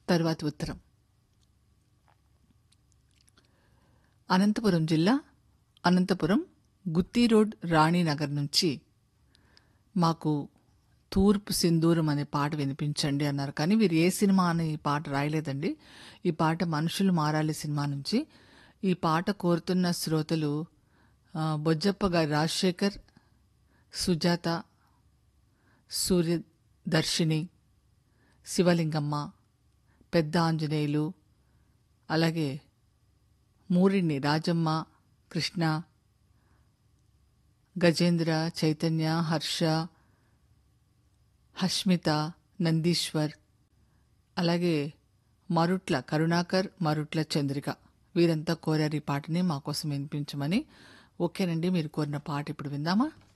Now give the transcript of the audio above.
తర్వాతి ఉత్తరం అనంతపురం జిల్లా అనంతపురం గుత్తి రోడ్ రాణినగర్ నుంచి మాకు తూర్పు సింధూరం అనే పాట వినిపించండి అన్నారు కానీ వీరు ఏ సినిమా అని ఈ పాట రాయలేదండి ఈ పాట మనుషులు మారాలి సినిమా నుంచి ఈ పాట కోరుతున్న శ్రోతలు ఆ, బొజ్జప్ప గారి రాజశేఖర్ సుజాత సూర్యదర్శిని శివలింగమ్మ పెద్ద ఆంజనేయులు అలాగే మూరిణి రాజమ్మ కృష్ణ గజేంద్ర చైతన్య హర్ష హష్మిత నందీశ్వర్ అలాగే మరుట్ల కరుణాకర్ మరుట్ల చంద్రిక వీరంతా కోరారు ఈ పాటని మా కోసం వినిపించమని ఓకేనండి మీరు కోరిన పాట ఇప్పుడు విందామా